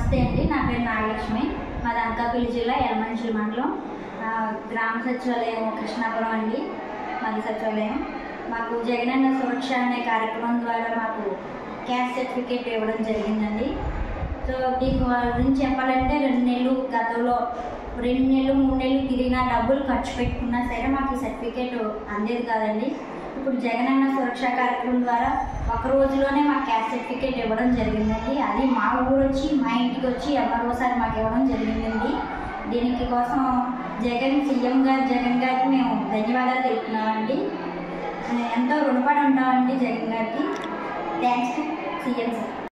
నమస్తే అండి నా పేరు నాగలక్ష్మి మాది అనకాపల్లి జిల్లా యలమంచిలి మండలం ఆ, గ్రామ సచివాలయం కృష్ణాపురం అండి మాది సచివాలయం మాకు జగనన్న సురక్ష అనే కార్యక్రమం ద్వారా మాకు క్యాస్ట్ సర్టిఫికేట్ ఇవ్వడం జరిగిందండి సో దీని గురించి చెప్పాలంటే రెండు నెలలు గతంలో రెండు నెలలు మూడు నెలలు తిరిగినా డబ్బులు ఖర్చు పెట్టుకున్నా సరే మాకు ఈ సర్టిఫికేట్ అందేది కాదండి ఇప్పుడు జగనన్న సురక్ష కార్యక్రమం ద్వారా ఒక రోజులోనే మా క్యాస్ట్ సర్టిఫికేట్ ఇవ్వడం జరిగిందండి అది మా ఊరు వచ్చి మా ఇంటికి వచ్చి ఎంఆర్ఓ సార్ మాకు ఇవ్వడం జరిగిందండి దీనికి కోసం జగన్ సీఎం గారు జగన్ గారికి మేము ధన్యవాదాలు తెలుపుతున్నామండి ఎంతో రుణపడి ఉంటామండి జగన్ గారికి థ్యాంక్స్ టు సీఎం సార్